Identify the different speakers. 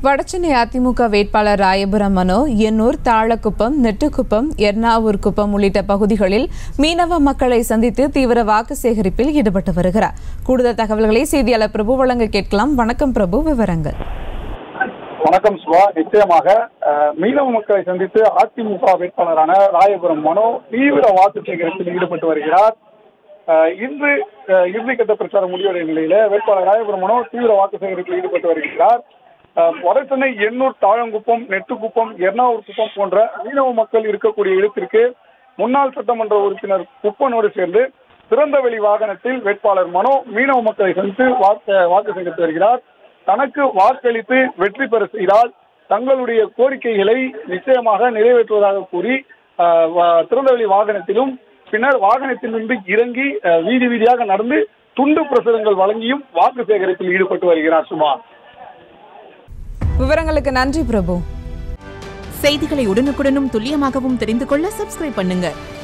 Speaker 1: வடசென்னை அதிமுக வேட்பாளர் ராயபுரம் மனோ எண்ணூர் தாழக்குப்பம் நெட்டுக்குப்பம் எர்ணாவூர் குப்பம் உள்ளிட்ட பகுதிகளில் மீனவ மக்களை சந்தித்து தீவிர வாக்கு சேகரிப்பில் ஈடுபட்டு வருகிறார் கூடுதல் தகவல்களை செய்தியாளர் பிரபு வழங்க கேட்கலாம் வணக்கம் பிரபு விவரங்கள்
Speaker 2: வணக்கம் சுவா நிச்சயமாக அஹ், மீனவ மக்களை சந்தித்து அதிமுக வேட்பாளரான ராயபுரம் மனோ தீவிர வாக்கு சேகரிப்பில் ஈடுபட்டு வருகிறார் அஹ், இன்று அஹ், இறுதிக்கட்ட பிரச்சாரம் முடிவடைய நிலையில வேட்பாளர் ராயபுரம் மனோ தீவிர வாக்கு சேகரிப்பில் ஈடுபட்டு வருகிறார் அஹ், வடசென்னை எண்ணூர் தாழங்குப்பம் நெட்டுக்குப்பம் எர்ணாவூர் குப்பம் போன்ற மீனவ மக்கள் இருக்கக்கூடிய இடத்திற்கு முன்னாள் சட்டமன்ற உறுப்பினர் குப்பனோடு சேர்ந்து திறந்தவெளி வாகனத்தில் வேட்பாளர் மனோ மீனவ மக்களை சந்தித்து வாக்கு வாக்கு சேகரித்து வருகிறார் தனக்கு வாக்களித்து வெற்றி பெற செய்தால் தங்களுடைய கோரிக்கைகளை நிச்சயமாக நிறைவேற்றுவதாக கூறி அஹ், வ- திறந்தவெளி வாகனத்திலும் பின்னர் வாகனத்திலிருந்து இறங்கி அஹ், வீதி வீதியாக நடந்து துண்டு பிரசுரங்கள் வழங்கியும் வாக்கு சேகரிப்பில் ஈடுபட்டு வருகிறார் சுமா
Speaker 1: விவரங்களுக்கு நன்றி பிரபு
Speaker 3: செய்திகளை உடனுக்குடனும் துல்லியமாகவும் தெரிந்து கொள்ள சப்ஸ்கிரைப் பண்ணுங்க